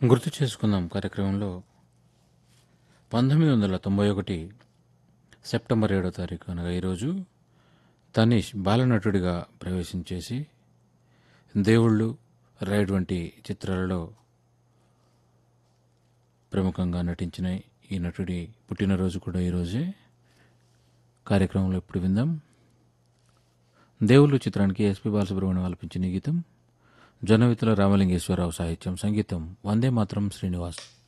గుర్తు చేసుకుందాం కార్యక్రమంలో పంతొమ్మిది వందల తొంభై ఒకటి సెప్టెంబర్ ఏడో తారీఖు అనగా ఈరోజు తనీష్ బాలనటుడిగా ప్రవేశం చేసి దేవుళ్ళు రైడ్ వంటి చిత్రాలలో ప్రముఖంగా నటించిన ఈ నటుడి పుట్టినరోజు కూడా ఈరోజే కార్యక్రమంలో ఇప్పుడు విందాం దేవుళ్ళు చిత్రానికి ఎస్పి బాలసుబ్రహ్మణ్యం ఆలపించిన ఈ గీతం జనవితుల రామలింగేశ్వరరావు సాహిత్యం సంగీతం వందే మాత్రం శ్రీనివాస్